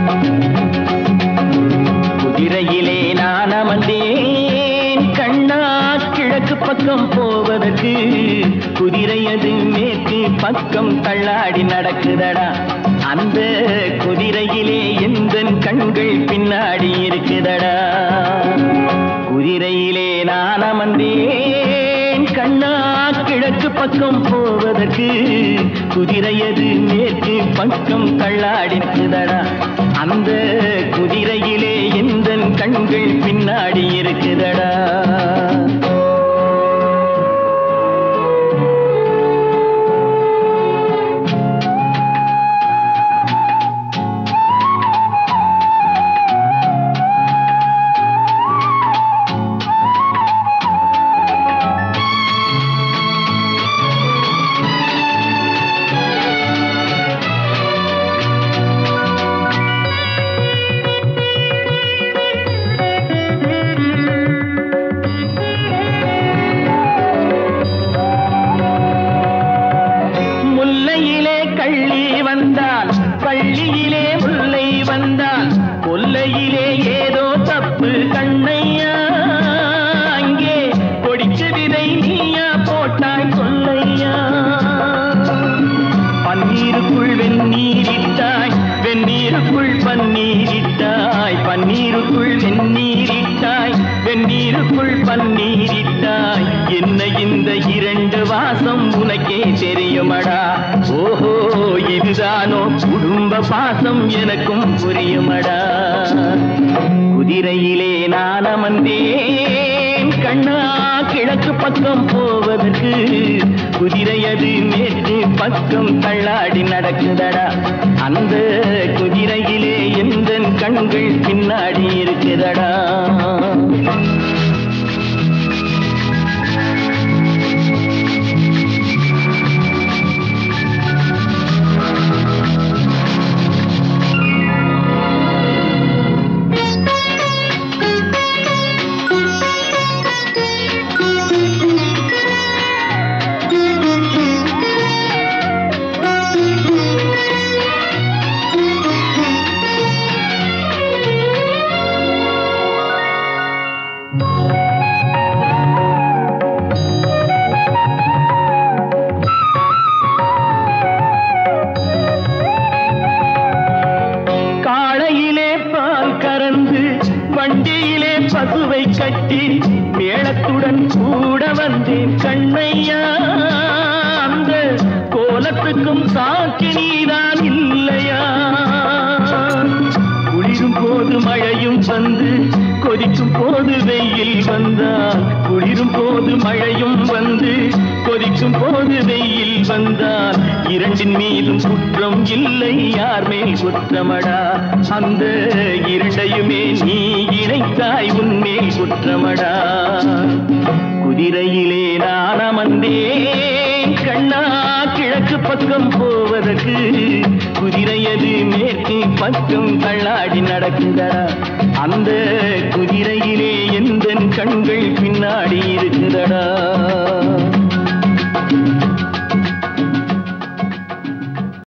குதிரையிலே நான் அமர்ந்தேன் கண்ணா கிழக்கு பக்கம் போவதற்கு குதிரையது மேற்கு பக்கம் தள்ளாடி நடக்குதடா அந்த குதிரையிலே எந்த கண்கள் பின்னாடி இருக்குதடா குதிரையிலே நான் அமர்ந்தேன் கண்ணா கிழக்கு பக்கம் போவதற்கு குதிரையது மேற்கு பக்கம் தள்ளாடி இருக்குதடா அந்த குதிரையிலே எந்த கண்கள் பின்னாடி இருக்குதடா முல்லையிலே கள்ளி வந்தால் பள்ளியிலே முல்லை வந்தால் கொல்லையிலே ஏதோ தப்பு கண்ணையா அங்கே கொடிச்ச விதை நீயா போட்டாய் சொல்லையா பன்னீருக்குள் வெந்நீரிட்டாய் வெந்நீருக்குள் பன்னீரிட்டாய் பன்னீருக்குள் வெந்நீரிட்டாய் வெந்நீருக்குள் பன்னீரிட்டாய் என்ன இந்த இரண்டு வாசம் உனக்கே தெரியுமடா ஓஹோ இதுதானோ குடும்ப பாசம் எனக்கும் புரியுமடா குதிரையிலே நான் அமர்ந்தேன் கண்ணா கிழக்கு பக்கம் போவதற்கு குதிரையது மேற்கு பக்கம் தள்ளாடி நடக்குதடா அந்த குதிரையிலே எந்த கண்கள் பின்னாடி இருக்குதடா காளையிலே பால் கறந்து வண்டியிலே பசுவை கட்டி மேளத்துடன் கூட வந்தேன் கண்ணையா அந்த கோலத்துக்கும் சாட்சி நீதான் இல்லையா குளிரும் போது மழையும் வந்து கொதிக்கும் போது வெயில் வந்தால் குளிரும் போது மழையும் வந்து கொதிக்கும் போது வெயில் வந்தால் இரண்டின் மீதும் குற்றம் இல்லை யார் மேல் குற்றமடா அந்த இரண்டையுமே நீ இணைத்தாய் உன்மேல் குற்றமடா குதிரையிலே நான் அமர்ந்தேன் கண்ணா கிழக்கு பக்கம் போவதற்கு குதிரையது மேற்கு பக்கம் தள்ளாடி நடக்குதடா அந்த குதிரையிலே எந்த கண்கள் பின்னாடி இருக்குதடா